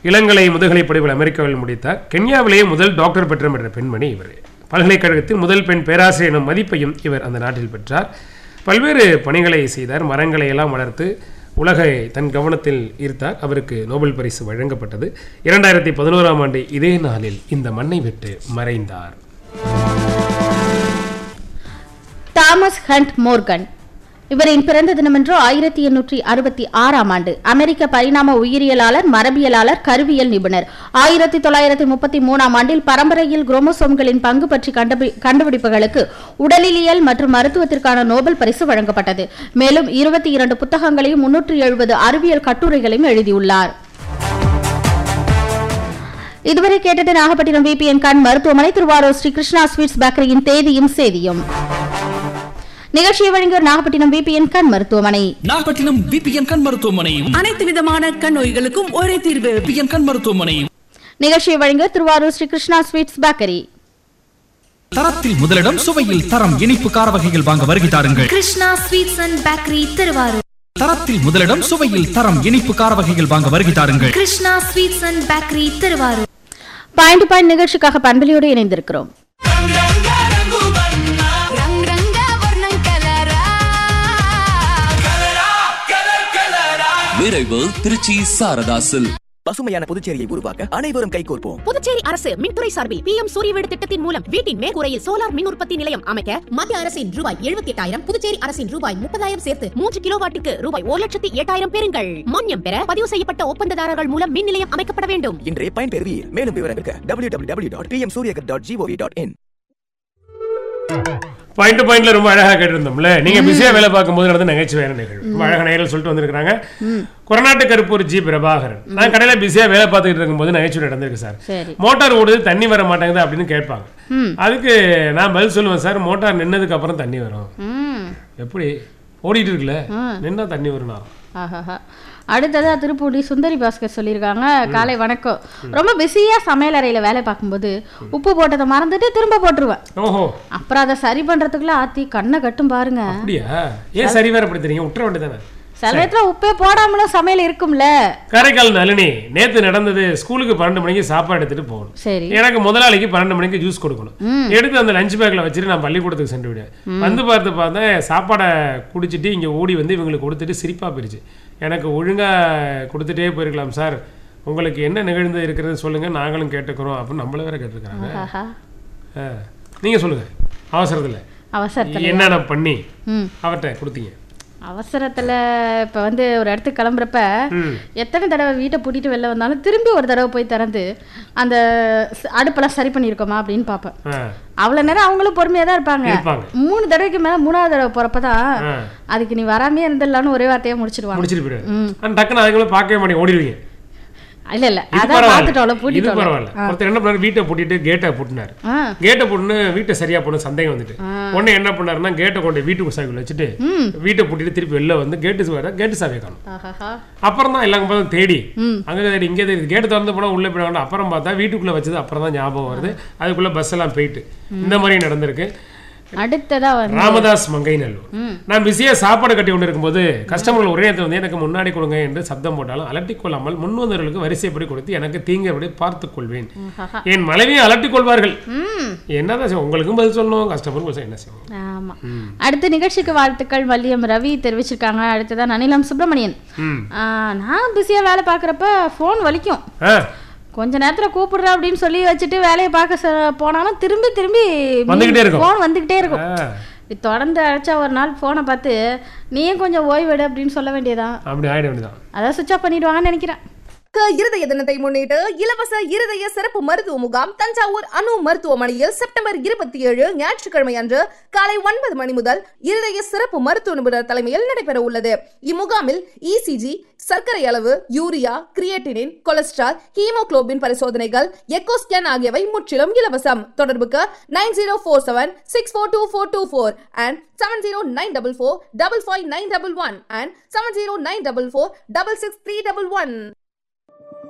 இளங்கலை முதுகலை படிப்பில் அமெரிக்காவில் முடித்தார் கென்யாவிலேயே முதல் டாக்டர் பெற்றம் என்ற பெண்மணி இவர் பல்கலைக்கழகத்தில் முதல் பெண் பேராசிரியர் எனும் மதிப்பையும் இவர் அந்த நாட்டில் பெற்றார் பல்வேறு பணிகளை செய்தார் மரங்களை எல்லாம் வளர்த்து உலகை தன் கவனத்தில் ஈர்த்தார் அவருக்கு நோபல் பரிசு வழங்கப்பட்டது இரண்டாயிரத்தி பதினோராம் ஆண்டு இதே நாளில் இந்த மண்ணை விட்டு மறைந்தார் தாமஸ் ஹண்ட் மோர்கன் இவரின் பிறந்த தினமென்று ஆயிரத்தி எண்ணூற்றி அறுபத்தி ஆறாம் ஆண்டு அமெரிக்க பரிணாம உயிரியலாளர் மரபியலாளர் கருவியல் நிபுணர் ஆயிரத்தி தொள்ளாயிரத்தி முப்பத்தி மூணாம் ஆண்டில் பரம்பரையில் குரோமோசோம்களின் பங்கு பற்றி கண்டுபி- கண்டுபிடிப்புகளுக்கு உடலியல் மற்றும் மருத்துவத்திற்கான நோபல் பரிசு வழங்கப்பட்டது மேலும் இருபத்தி இரண்டு புத்தகங்களையும் முன்னூற்றி எழுபது அறிவியல் கட்டுரைகளையும் எழுதியுள்ளார் இதுவரை கேட்டது நாகப்பட்டினம் விபிஎன் கண் மருத்துவமனை திருவாரூர் ஸ்ரீ கிருஷ்ணா ஸ்வீட்ஸ் பேக்கரியின் தேதியும் சேதியும் நிகழ்ச்சியை வழங்கியோர் நாகப்பட்டினம் விபிஎன் கண் மருத்துவமனை நாகப்பட்டினம் பிபிஎன் கண் மருத்துவமனையும் அனைத்து விதமான கண் நோய்களுக்கும் ஒரே தீர்வு பிபிஎன் கண் மருத்துவமனையும் நிகழ்ச்சியை வழங்கியோர் திருவாரூர் ஸ்ரீ கிருஷ்ணா ஸ்வீட்ஸ் பேக்கரி தரத்தில் முதலிடம் சுவையில் தரம் இனிப்பு கார வகைகள் வாங்க வருகை தாருங்கள் Krishna sweets and bakery Thiruvarur தரத்தில் முதலிடம் சுவையில் தரம் இனிப்பு கார வகைகள் வாங்க வருகை தாருங்கள் Krishna sweets and bakery Tiruvarur point to point நிகழ்ச்சிக்காக பண்பலியோடு இணைந்திருக்கிறோம் రంగ్ రంగ వర్ణం కలరా விரைவு திருச்சி சாரதாசில் பசுமையான புதுச்சேரியை உருவாக்க அனைவரும் கைகோர்ப்போம் புதுச்சேரி அரசு மின்துறை சார்பில் பி எம் சூரிய வீடு திட்டத்தின் மூலம் வீட்டின் மேற்கூரையில் சோலார் மின் உற்பத்தி நிலையம் அமைக்க மத்திய அரசின் ரூபாய் எழுபத்தி எட்டாயிரம் புதுச்சேரி அரசின் ரூபாய் முப்பதாயிரம் சேர்த்து மூன்று கிலோவாட்டுக்கு ரூபாய் ஒரு லட்சத்தி எட்டாயிரம் பெறுங்கள் மானியம் பெற பதிவு செய்யப்பட்ட ஒப்பந்ததாரர்கள் மூலம் மின் நிலையம் அமைக்கப்பட வேண்டும் இன்றே பயன்பெறுவீர் மேலும் விவரங்களுக்கு W W W dot PM Suryaghar dot G O V dot in point to பாயிண்ட்ல ரொம்ப அழகா கேட்டிருந்தோம்ல நீங்க பிஸியா வேலை பார்க்கும்போது நடந்த நகைச்சுவையான நிகழ்வு ரொம்ப அழகா நேரில் சொல்லிட்டு வந்திருக்காங்க கொரநாட்டு கருப்பூர் ஜி பிரபாகரன் நான் கடையில பிஸியா வேலை பார்த்துக்கிட்டு இருக்கும்போது நகைச்சுவை நடந்திருக்கு சார் சரி மோட்டார் ஓடுது தண்ணி வர மாட்டேங்குது அப்படின்னு கேட்பாங்க அதுக்கு நான் பதில் சொல்லுவேன் சார் மோட்டார் நின்னதுக்கு அப்புறம் தண்ணி வரும் ம் எப்படி ஓடிட்டு இருக்குல்ல நின்னா தண்ணி வரும் ஆஹாஹா அடுத்ததா திருப்பூடி சுந்தரி பாஸ்கர் சொல்லியிருக்காங்க காலை வணக்கம் ரொம்ப பிஸியா சமையல் அறையில வேலை பார்க்கும்போது உப்பு போட்டதை மறந்துட்டு திரும்ப போட்டுருவேன் ஓஹோ அப்புறம் அதை சரி பண்றதுக்குள்ள ஆத்தி கண்ணை கட்டும் பாருங்க அப்படியா ஏன் சரி வேற படுத்துறீங்க விட்டுற வேண்டியதானே சில நேரத்துல உப்பே போடாமலும் சமையல் இருக்கும்ல காரைக்கால் நளினி நேத்து நடந்தது ஸ்கூலுக்கு பன்னெண்டு மணிக்கு சாப்பாடு எடுத்துட்டு போகணும் சரி எனக்கு முதலாளிக்கு பன்னெண்டு மணிக்கு ஜூஸ் கொடுக்கணும் எடுத்து அந்த லஞ்ச் பேக்ல வச்சுட்டு நான் பள்ளிக்கூடத்துக்கு சென்று விடுவேன் வந்து பார்த்து பார்த்தேன் சாப்பாடை குடிச்சிட்டு இங்க ஓடி வந்து இவங்களுக்கு கொடுத்துட்டு சிரிப்பா போயிருச்சு எனக்கு ஒழுங்கா கொடுத்துட்டே போயிருக்கலாம் சார் உங்களுக்கு என்ன நிகழ்ந்து இருக்கிறது சொல்லுங்க நாங்களும் கேட்டுக்கிறோம் அப்படின்னு நம்மள வேற கேட்டிருக்காங்க ஆஹா ஆ. நீங்க சொல்லுங்க அவசரத்துல அவசரத்துல என்னென்ன பண்ணி ம் அவர்கிட்ட கொடுத்தீங்க அவசரத்துல இப்ப வந்து ஒரு இடத்துக்கு கிளம்புறப்ப ம். எத்தனை தடவை வீட்டை பூட்டிட்டு வெளில வந்தாலும் திரும்பி ஒரு தடவை போய் திறந்து அந்த ஸ்- அடுப்பெல்லாம் சரி பண்ணியிருக்கோமா அப்படின்னு பார்ப்பேன் ஆ. அவ்வளவு நேரம் அவங்களும் பொறுமையா தான் இருப்பாங்க இருப்பாங்க. மூணு தடவைக்கு மேல மூணாவது தடவை போறப்பதான் ஆ. அதுக்கு நீ வராமே இருந்துடலான்னு ஒரே வார்த்தையா முடிச்சிடுவாங்க முடிச்சிட்டு போயிடுவாரு ஆனா டக்குன்னு அதுக்குள்ள பார்க்கவே மாட்டீங்க ஓடிடுவீங்க இல்ல இல்ல இது அதான் பரவாயில்ல. பார்த்துட்டோம்ல இது பூட்டிட்டோம்ல பரவாயில்ல ஒருத்தர் என்ன பண்ணாரு வீட்டை பூட்டிட்டு கேட்டை பூட்டினாரு ஆ. கேட்டை போட்டுன்னு வீட்டை சரியா போன சந்தேகம் வந்துட்டு உடனே என்ன பண்ணாருன்னா கேட்டை கொண்டு வீட்டுக்கு சாவியில் வச்சுட்டு வீட்டை பூட்டிட்டு திருப்பி வெளில வந்து கேட்டு வர கேட்டு சாவியை காணும் ஆஹாஹா. அப்புறம் தான் எல்லாம் பார்த்தா தேடி அங்க தேடி இங்கே தேடி கேட்டு திறந்து போனா உள்ள போய் வேண்டாம் அப்புறம் பார்த்தா வீட்டுக்குள்ள வச்சது அப்புறம் தான் ஞாபகம் வருது அதுக்குள்ள பஸ் எல்லாம் போயிட்டு இந்த மாதிரி நடந்திருக்கு அடுத்ததா வந்து ராமதாஸ் மங்கைநல்லூர் நான் பிஸியா சாப்பாடு கட்டி கொண்டு இருக்கும்போது கஸ்டமர்கள் ஒரே இடத்துல வந்து எனக்கு முன்னாடி கொடுங்க என்று சப்தம் போட்டாலும் அலட்டிக் கொள்ளாமல் முன்வந்தவர்களுக்கு வரிசைப்படி கொடுத்து எனக்கு தீங்கபடி பார்த்துக் கொள்வேன் என் மனைவியை அலட்டிக் கொள்வார்கள் என்னதான் செய்வோம் உங்களுக்கும் பதில் சொல்லணும் கஸ்டமருக்கும் என்ன செய்வோம் ஆமா அடுத்த நிகழ்ச்சிக்கு வாழ்த்துக்கள் வள்ளியம் ரவி தெரிவிச்சிருக்காங்க அடுத்ததான் அனிலம் சுப்பிரமணியன் ம். ஆ, நான் பிஸியா வேலை பார்க்குறப்ப ஃபோன் வலிக்கும் ஆ, கொஞ்ச நேரத்துல கூப்பிடுறேன் அப்படின்னு சொல்லி வச்சுட்டு வேலையை பார்க்க ச- போனாலும் திரும்பி திரும்பி வந்துகிட்டே இருக்கும். ஃபோன் வந்துகிட்டே இருக்கும் ஆ, இது தொடர்ந்து அழைச்சா ஒரு நாள் ஃபோனை பார்த்து நீயும் கொஞ்சம் ஓய்வெடு அப்படின்னு சொல்ல வேண்டியதான் அப்படி ஆயிட வேண்டியதான் அதான் சுவிச் ஆஃப் பண்ணிடுவாங்கன்னு நினைக்கிறேன் இருதய தினத்தை முன்னிட்டு இலவச இருதய சிறப்பு மருத்துவ முகாம் தஞ்சாவூர் அணு மருத்துவமனையில் செப்டம்பர் இருபத்தி ஏழு ஞாயிற்றுக்கிழமை அன்று காலை ஒன்பது மணி முதல் இருதய சிறப்பு மருத்துவ நிபுணர் தலைமையில் நடைபெற உள்ளது இம்முகாமில் இசிஜி சர்க்கரை அளவு யூரியா கிரியேட்டினின் கொலஸ்ட்ரால் ஹீமோகுளோபின் பரிசோதனைகள் எக்கோ ஸ்கேன் ஆகியவை முற்றிலும் இலவசம் தொடர்புக்கு nine zero four seven six four two four two four and seven zero nine double four double five nine double one and seven zero nine double four double six three double one